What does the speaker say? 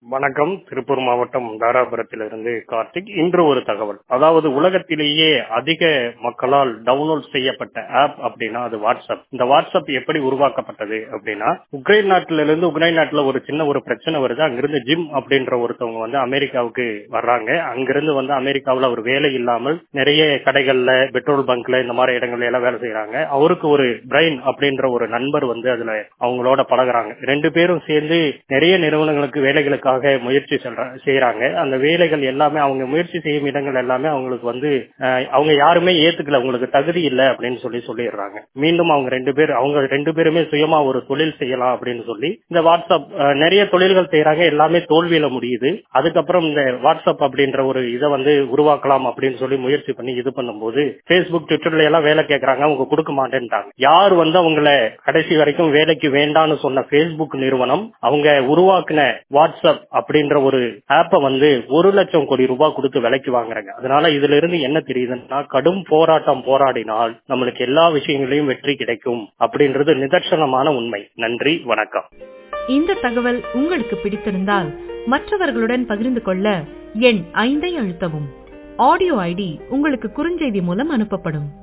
வணக்கம் திருப்பூர் மாவட்டம் தாராபுரத்திலிருந்து கார்த்திக் இன்று ஒரு தகவல் அதாவது உலகத்திலேயே அதிக மக்களால் டவுன்லோட் செய்யப்பட்ட ஆப் அப்படின்னா அது வாட்ஸ்அப் இந்த வாட்ஸ்அப் எப்படி உருவாக்கப்பட்டது அப்படின்னா உக்ரைன் நாட்டில இருந்து உக்ரைன் நாட்டுல ஒரு சின்ன ஒரு பிரச்சனை வருது அங்கிருந்து ஜிம் அப்படின்ற ஒருத்தவங்க வந்து அமெரிக்காவுக்கு வர்றாங்க அங்கிருந்து வந்து அமெரிக்காவுல ஒரு வேலை இல்லாமல் நிறைய கடைகள்ல பெட்ரோல் பங்க்ல இந்த மாதிரி இடங்கள்ல எல்லாம் வேலை செய்யறாங்க அவருக்கு ஒரு பிரைன் அப்படின்ற ஒரு நண்பர் வந்து அதுல அவங்களோட பழகுறாங்க ரெண்டு பேரும் சேர்ந்து நிறைய நிறுவனங்களுக்கு வேலைகளுக்காக முயற்சி செல்ற- செய்யறாங்க அந்த வேலைகள் எல்லாமே அவங்க முயற்சி செய்யும் இடங்கள் எல்லாமே அவங்களுக்கு வந்து அஹ், அவங்க யாருமே ஏத்துக்கல உங்களுக்கு தகுதி இல்லை அப்படின்னு சொல்லி சொல்லிடுறாங்க மீண்டும் அவங்க ரெண்டு பேர் அவங்க ரெண்டு பேருமே சுயமா ஒரு தொழில் செய்யலாம் அப்படின்னு சொல்லி இந்த வாட்ஸ்அப் அஹ், நிறைய தொழில்கள் செய்யறாங்க எல்லாமே தோல்வியில முடியுது அதுக்கப்புறம் இந்த வாட்ஸ்அப் அப்படின்ற ஒரு இதை வந்து உருவாக்கலாம் அப்படின்னு சொல்லி முயற்சி பண்ணி இது பண்ணும்போது Facebook ட்விட்டர்ல எல்லாம் வேலை கேட்கறாங்க அவங்க கொடுக்க மாட்டேன்ட்டாங்க யார் வந்து அவங்கள கடைசி வரைக்கும் வேலைக்கு வேண்டான்னு சொன்ன Facebook நிறுவனம் அவங்க உருவாக்குன வாட்ஸ்அப் அப்படின்ற ஒரு ஆப்பை வந்து ஒரு லட்சம் கோடி ரூபாய் கொடுத்து விலைக்கு வாங்குறாங்க அதனால இதுல இருந்து என்ன தெரியுதுன்னா கடும் போராட்டம் போராடினால் நம்மளுக்கு எல்லா விஷயங்களையும் வெற்றி கிடைக்கும் அப்படின்றது நிதர்சனமான உண்மை நன்றி வணக்கம் இந்த தகவல் உங்களுக்கு பிடித்திருந்தால் மற்றவர்களுடன் பகிர்ந்து கொள்ள எண் ஐந்தை அழுத்தவும் ஆடியோ ஐடி உங்களுக்கு குறுஞ்செய்தி மூலம் அனுப்பப்படும்